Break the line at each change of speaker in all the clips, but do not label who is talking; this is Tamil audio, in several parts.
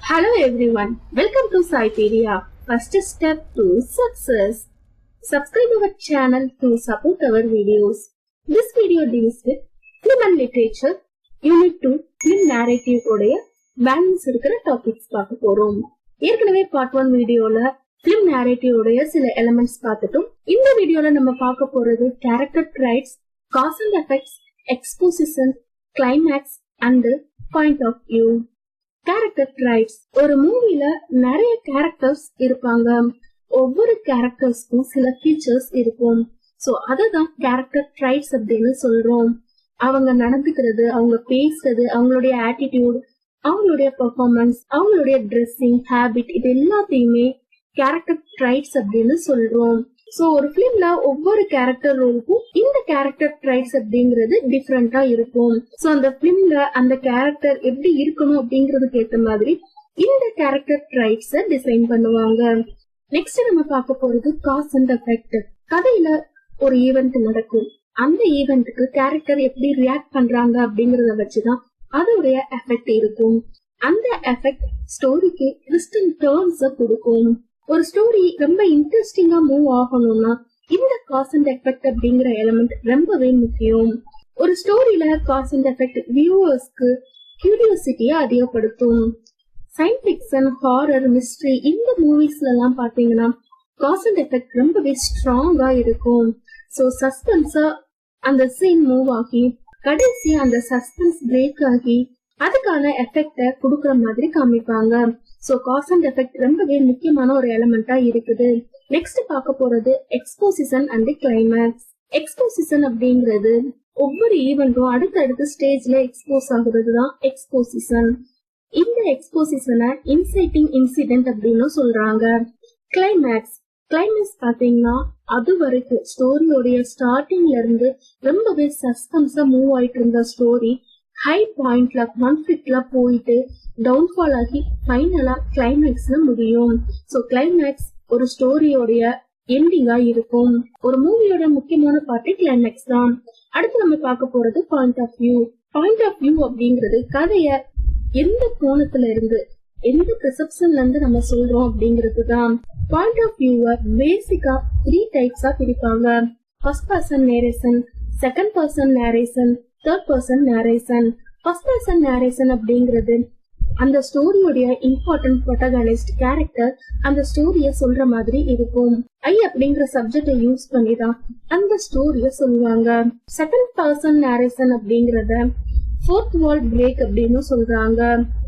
Hello everyone, welcome to Cypedia. First step to success. Subscribe our channel to support our videos. This video deals with film and literature, unit 2, film narrative உடைய பேலன்ஸ் இருக்கிற டாபிக்ஸ் பார்க்க போறோம் ஏற்கனவே பார்ட் ஒன் வீடியோல film narrative உடைய சில எலிமெண்ட்ஸ் பார்த்துட்டோம் இந்த வீடியோல நம்ம பார்க்க போறது character traits cause and effects exposition climax and point of view character traits ஒரு மூவில நிறைய கேரக்டர்ஸ் இருப்பாங்க ஒவ்வொரு கேரக்டர்ஸ்க்கும் சில ஃபீச்சர்ஸ் இருக்கும் சோ அததான் கேரக்டர் ட்ரைட்ஸ் அப்படின்னு சொல்றோம் அவங்க நடந்துக்கிறது அவங்க பேசுறது அவங்களுடைய ஆட்டிடியூட் அவங்களுடைய பெர்ஃபார்மன்ஸ் அவங்களுடைய ட்ரெஸ்ஸிங் ஹேபிட் இது எல்லாத்தையுமே கேரக்டர் ட்ரைட்ஸ் அப்படின்னு சொல்றோம் சோ ஒரு பிலிம்ல ஒவ்வொரு கேரக்டர் ரோலுக்கும் இந்த கேரக்டர் ட்ரைட்ஸ் அப்படிங்கிறது டிஃப்ரெண்டா இருக்கும் சோ அந்த பிலிம்ல அந்த கேரக்டர் எப்படி இருக்கணும் அப்படிங்கிறதுக்கு ஏத்த மாதிரி இந்த கேரக்டர் ட்ரைட்ஸ் டிசைன் பண்ணுவாங்க நெக்ஸ்ட் நம்ம பார்க்க போறது காஸ் அண்ட் எஃபெக்ட் கதையில ஒரு ஈவெண்ட் நடக்கும் அந்த ஈவெண்ட்டுக்கு கேரக்டர் எப்படி ரியாக்ட் பண்றாங்க அப்படிங்கறத வச்சுதான் அதோடைய எஃபெக்ட் இருக்கும் அந்த எஃபெக்ட் ஸ்டோரிக்கு ட்விஸ்ட் அண்ட் டேர்ன்ஸ் கொடுக்கும் ஒரு ஸ்டோரி ரொம்ப இன்ட்ரெஸ்டிங்கா மூவ் ஆகணும்னா இந்த காஸ் அண்ட் எஃபெக்ட் அப்படிங்கிற எலிமெண்ட் ரொம்பவே முக்கியம் ஒரு ஸ்டோரியில காஸ் அண்ட் எஃபெக்ட் வியூவர்ஸ்க்கு கியூரியோசிட்டியை அதிகப்படுத்தும் சயின்ஸ் ஃபிக்ஷன் ஹாரர் மிஸ்ட்ரி இந்த மூவிஸ்ல எல்லாம் பாத்தீங்கன்னா காஸ் அண்ட் எஃபெக்ட் ரொம்பவே ஸ்ட்ராங்கா இருக்கும் ஸோ சஸ்பென்ஸா அந்த சீன் மூவ் ஆகி கடைசி அந்த சஸ்பென்ஸ் பிரேக் ஆகி அதுக்கான எஃபெக்ட குடுக்கற மாதிரி காமிப்பாங்க சோ காஸ் அண்ட் எஃபெக்ட் ரொம்பவே முக்கியமான ஒரு எலமெண்டா இருக்குது நெக்ஸ்ட் பார்க்க போறது எக்ஸ்போசிஷன் அண்ட் கிளைமேக்ஸ் எக்ஸ்போசிஷன் அப்படிங்கிறது ஒவ்வொரு ஈவெண்ட்டும் அடுத்தடுத்த ஸ்டேஜ்ல எக்ஸ்போஸ் ஆகுறது தான் எக்ஸ்போசிஷன் இந்த எக்ஸ்போசிஷனை இன்சைட்டிங் இன்சிடென்ட் அப்படின்னு சொல்றாங்க கிளைமேக்ஸ் கிளைமேக்ஸ் பாத்தீங்கன்னா அது வரைக்கும் ஸ்டோரியோடைய ஸ்டார்டிங்ல இருந்து ரொம்பவே சஸ்பென்ஸா மூவ் ஆயிட்டு இருந்த ஸ்டோரி ஹை பாயிண்ட்ல கான்ஃபிளிக்ட்ல போயிட்டு டவுன்ஃபால் ஆகி ஃபைனலா கிளைமேக்ஸ்ல முடியும் சோ கிளைமேக்ஸ் ஒரு ஸ்டோரியோடைய எண்டிங்கா இருக்கும் ஒரு மூவியோட முக்கியமான பார்ட்டு கிளைமேக்ஸ் தான் அடுத்து நம்ம பார்க்க போறது point of view point of view அப்படிங்கிறது கதைய எந்த கோணத்துல இருந்து எந்த ரிசப்ஷன்ல இருந்து நம்ம சொல்றோம் அப்படிங்கிறது தான் பாயிண்ட் ஆஃப் வியூவை பேசிக்கா த்ரீ டைப்ஸா பிரிப்பாங்க first person narration second person narration third person narration first person narration அப்படிங்கிறது அந்த ஸ்டோரியோடைய இம்பார்ட்டன்ட் ப்ரொட்டகனிஸ்ட் கேரக்டர் அந்த ஸ்டோரிய சொல்ற மாதிரி இருக்கும் ஐ அப்படிங்கிற சப்ஜெக்டை யூஸ் பண்ணி தான் அந்த ஸ்டோரிய சொல்லுவாங்க செகண்ட் பர்சன் நேரேஷன் அப்படிங்கறத ஃபோர்த் வால் பிரேக் அப்படின்னு சொல்றாங்க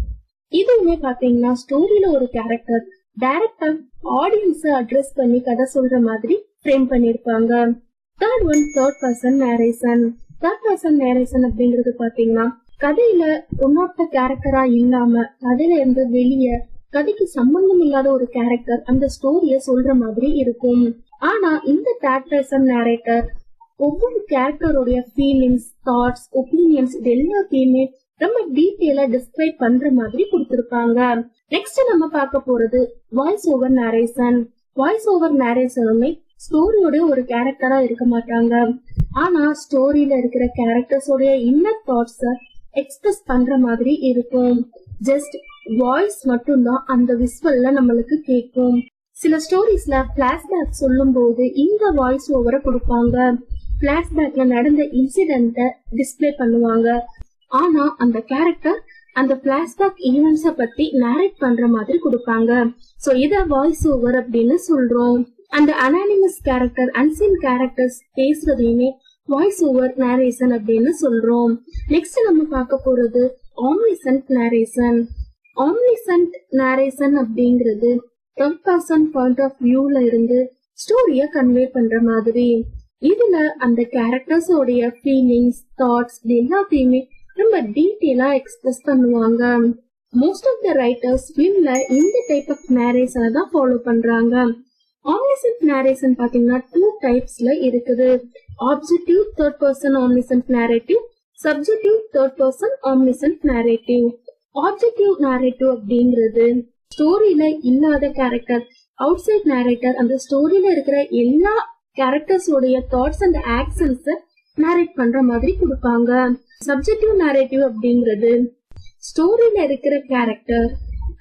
இதுவுமே பாத்தீங்கன்னா ஸ்டோரியில ஒரு கேரக்டர் டைரக்டா ஆடியன்ஸ அட்ரஸ் பண்ணி கதை சொல்ற மாதிரி ஃப்ரேம் பண்ணிருப்பாங்க third one third person narration third person narration அப்படிங்கிறது பாத்தீங்கன்னா கதையில ஒன் ஆஃப் த கேரக்டரா இல்லாம கதையில இருந்து வெளிய கதைக்கு சம்பந்தம் இல்லாத ஒரு கேரக்டர் அந்த ஸ்டோரிய சொல்ற மாதிரி இருக்கும் ஆனா இந்த தேர்ட் பர்சன் நேரேட்டர் ஒவ்வொரு கேரக்டருடைய ஃபீலிங்ஸ் தாட்ஸ் ஒப்பீனியன்ஸ் இது எல்லாத்தையுமே ரொம்ப டீட்டெயிலா டிஸ்கிரைப் பண்ற மாதிரி கொடுத்திருப்பாங்க நெக்ஸ்ட் நம்ம பார்க்க போறது voice over narration voice over நேரேஷனுமே ஸ்டோரியோட ஒரு கேரக்டரா இருக்க மாட்டாங்க ஆனா ஸ்டோரியில இருக்கிற கேரக்டர்ஸோடைய இன்னர் தாட்ஸ எக்ஸ்பிரஸ் பண்ற மாதிரி இருக்கும் ஜஸ்ட் வாய்ஸ் மட்டும்தான் அந்த விஸ்வல்ல நம்மளுக்கு கேட்கும் சில ஸ்டோரிஸ்ல பிளாஷ்பேக் சொல்லும் போது இந்த வாய்ஸ் ஓவரை கொடுப்பாங்க பிளாஷ்பேக்ல நடந்த இன்சிடென்ட டிஸ்பிளே பண்ணுவாங்க ஆனா அந்த கேரக்டர் அந்த பிளாஷ்பேக் ஈவெண்ட்ஸ பத்தி நேரேட் பண்ற மாதிரி கொடுப்பாங்க சோ இத வாய்ஸ் ஓவர் அப்படின்னு சொல்றோம் அந்த அனானிமஸ் கேரக்டர் அன்சீன் கேரக்டர்ஸ் பேசுறதையுமே வாய்ஸ் ஓவர் நேரேஷன் அப்படின்னு சொல்றோம் நெக்ஸ்ட் நம்ம பார்க்க போறது ஆம்னிசன்ட் நேரேஷன் ஆம்னிசன்ட் நேரேஷன் அப்படிங்கிறது தேர்ட் பர்சன் பாயிண்ட் ஆஃப் வியூல இருந்து ஸ்டோரிய கன்வே பண்ற மாதிரி இதுல அந்த கேரக்டர்ஸோடைய ஃபீலிங்ஸ் தாட்ஸ் எல்லாத்தையுமே ரொம்ப டீட்டெயிலா எக்ஸ்பிரஸ் பண்ணுவாங்க மோஸ்ட் ஆஃப் த ரைட்டர்ஸ் ஃபிலிம்ல இந்த டைப் ஆஃப் நேரேஷனை தான் ஃபாலோ பண்றாங்க ஆம்னிசன்ட் நேரேஷன் பாத்தீங்கன்னா டூ டைப்ஸ்ல இருக்குது objective third person omniscient narrative subjective third person omniscient narrative objective narrative அப்படிங்கிறது ஸ்டோரியில இல்லாத கேரக்டர் அவுட் சைட் நேரேட்டர் அந்த ஸ்டோரியில இருக்கிற எல்லா கேரக்டர்ஸோடைய தாட்ஸ் அண்ட் ஆக்ஷன்ஸ் நேரேட் பண்ற மாதிரி கொடுப்பாங்க சப்ஜெக்டிவ் நேரேட்டிவ் அப்படிங்கிறது ஸ்டோரியில இருக்கிற கேரக்டர்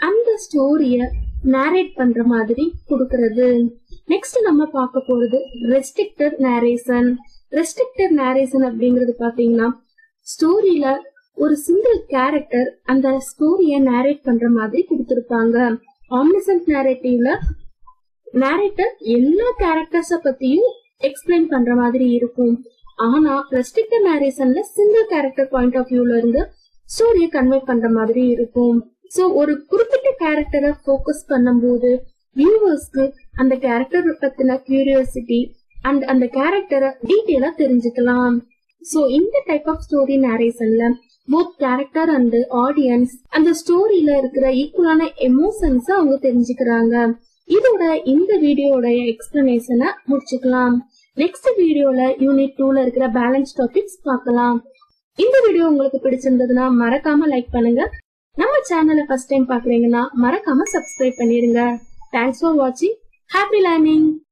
அந்த ஸ்டோரிய நேரேட் பண்ற மாதிரி கொடுக்கறது நெக்ஸ்ட் நம்ம பார்க்க போறது ரெஸ்ட்ரிக்டட் நேரேஷன் ரெஸ்ட்ரிக்டட் நேரேஷன் அப்படிங்கிறது பாத்தீங்கன்னா ஸ்டோரியில ஒரு சிங்கிள் கேரக்டர் அந்த ஸ்டோரிய நேரேட் பண்ற மாதிரி கொடுத்திருப்பாங்க ஆம்னிசன்ட் நேரேட்டிவ்ல நேரேட்டர் எல்லா கேரக்டர்ஸ பத்தியும் எக்ஸ்பிளைன் பண்ற மாதிரி இருக்கும் ஆனா ரெஸ்ட்ரிக்டட் நேரேஷன்ல சிங்கிள் கேரக்டர் பாயிண்ட் ஆஃப் வியூல இருந்து ஸ்டோரிய கன்வே பண்ற மாதிரி இருக்கும் சோ ஒரு குறிப்பிட்ட கேரக்டரை ஃபோக்கஸ் பண்ணும்போது வியூவர்ஸ்க்கு அந்த கேரக்டர் பத்தின கியூரியாசிட்டி அண்ட் அந்த கேரக்டரை டீட்டெயிலா தெரிஞ்சுக்கலாம் சோ இந்த டைப் ஆஃப் ஸ்டோரி நேரேஷன்ல போத் கேரக்டர் அண்ட் ஆடியன்ஸ் அந்த ஸ்டோரியில இருக்கிற ஈக்குவலான எமோஷன்ஸ் அவங்க தெரிஞ்சுக்கிறாங்க இதோட இந்த வீடியோட எக்ஸ்பிளனேஷனை முடிச்சுக்கலாம் நெக்ஸ்ட் வீடியோல யூனிட் டூல இருக்கிற பேலன்ஸ் டாபிக்ஸ் பார்க்கலாம் இந்த வீடியோ உங்களுக்கு பிடிச்சிருந்ததுன்னா மறக்காம லைக் பண்ணுங்க நம்ம சேனலை ஃபர்ஸ்ட் டைம் பாக்குறீங்கன்னா மறக்காம சப்ஸ்கிரைப் பண்ணிருங்க தேங்க்ஸ் ஃபார் வாட்சிங் ஹாப்பி லேர்னிங்